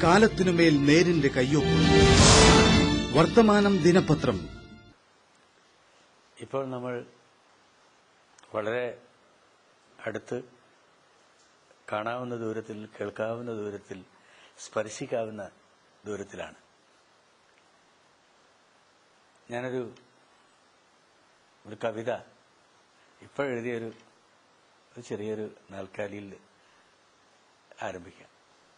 കാലത്തിനുമേൽ നേരിന്റെ കയ്യൊപ്പ് വർത്തമാനം ദിനപത്രം ഇപ്പോൾ നമ്മൾ വളരെ അടുത്ത് കാണാവുന്ന ദൂരത്തിൽ കേൾക്കാവുന്ന ദൂരത്തിൽ സ്പർശിക്കാവുന്ന ദൂരത്തിലാണ് ഞാനൊരു ഒരു കവിത ഇപ്പോഴെഴുതിയൊരു ഒരു ചെറിയൊരു നാൽക്കാലിയിൽ ആരംഭിക്കാം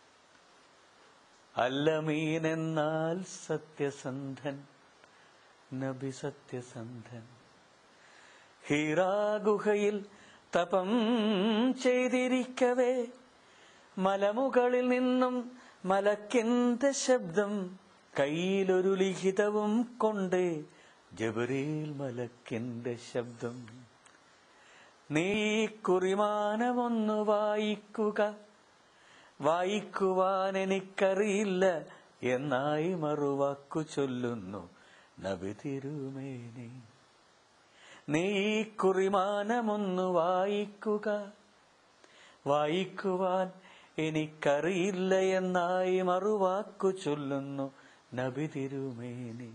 അല്ലമീൻ എന്നാൽ സത്യസന്ധൻ നബി സത്യസന്ധൻ ഹീറാ ഗുഹയിൽ തപം ചെയ്തിരിക്കവേ മലമുകളിൽ നിന്നും മലക്കിന്റെ ശബ്ദം കയ്യിലൊരു ലിഖിതവും കൊണ്ട് ജബരീൽ മലക്കിന്റെ ശബ്ദം നീ കുറിമാനമൊന്നു വായിക്കുക വായിക്കുവാൻ എനിക്കറിയില്ല എന്നായി മറുവാക്കു ചൊല്ലുന്നു നബി തിരുമേനി നീ കുറിമാനമൊന്നു വായിക്കുക വായിക്കുവാൻ എനിക്കറിയില്ല എന്നായി മറുവാക്കു ചൊല്ലുന്നു നബി തിരുമേനി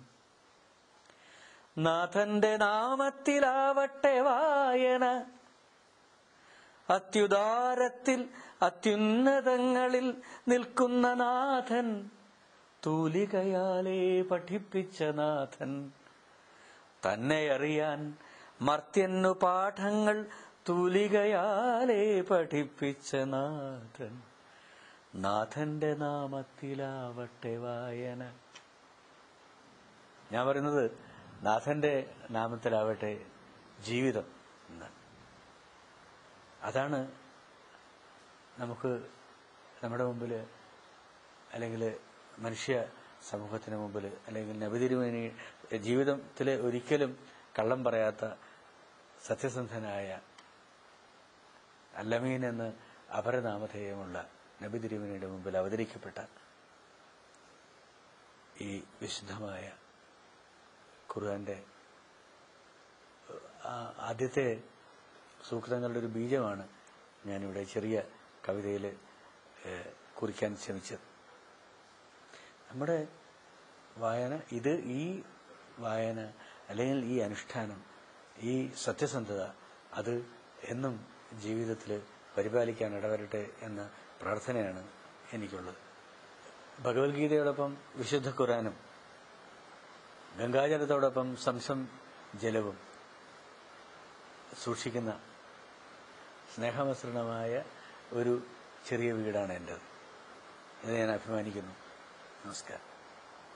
നാഥന്റെ നാമത്തിലാവട്ടെ വായന അത്യുദാരത്തിൽ അത്യുന്നതങ്ങളിൽ നിൽക്കുന്ന നാഥൻ തൂലികയാലേ പഠിപ്പിച്ച നാഥൻ തന്നെ അറിയാൻ മർത്യന്നു പാഠങ്ങൾ തൂലികയാലേ പഠിപ്പിച്ച നാഥൻ നാഥന്റെ നാമത്തിലാവട്ടെ വായന ഞാൻ പറയുന്നത് നാഥന്റെ നാമത്തിലാവട്ടെ ജീവിതം എന്നാണ് അതാണ് നമുക്ക് നമ്മുടെ മുമ്പിൽ അല്ലെങ്കിൽ മനുഷ്യ സമൂഹത്തിന് മുമ്പിൽ അല്ലെങ്കിൽ നബിതിരുമേനി ജീവിതത്തിൽ ഒരിക്കലും കള്ളം പറയാത്ത സത്യസന്ധനായ അല്ലമീൻ എന്ന് അപരനാമധേയമുള്ള നബി തിരുമേനിയുടെ മുമ്പിൽ അവതരിക്കപ്പെട്ട ഈ വിശുദ്ധമായ ഖുർആന്റെ ആ- ആദ്യത്തെ സൂക്തങ്ങളുടെ ഒരു ബീജമാണ് ഞാനിവിടെ ചെറിയ കവിതയിൽ ഏഹ്, കുറിക്കാൻ ശ്രമിച്ചത് നമ്മുടെ വായന ഇത് ഈ വായന അല്ലെങ്കിൽ ഈ അനുഷ്ഠാനം ഈ സത്യസന്ധത അത് എന്നും ജീവിതത്തിൽ പരിപാലിക്കാൻ ഇടവരട്ടെ എന്ന പ്രാർത്ഥനയാണ് എനിക്കുള്ളത് ഭഗവത്ഗീതയോടൊപ്പം വിശുദ്ധ ഖുറാനും ഗംഗാജലത്തോടൊപ്പം സംസം ജലവും സൂക്ഷിക്കുന്ന സ്നേഹമസൃണമായ ഒരു ചെറിയ വീടാണ് എൻ്റെത് ഇത് ഞാൻ അഭിമാനിക്കുന്നു നമസ്കാരം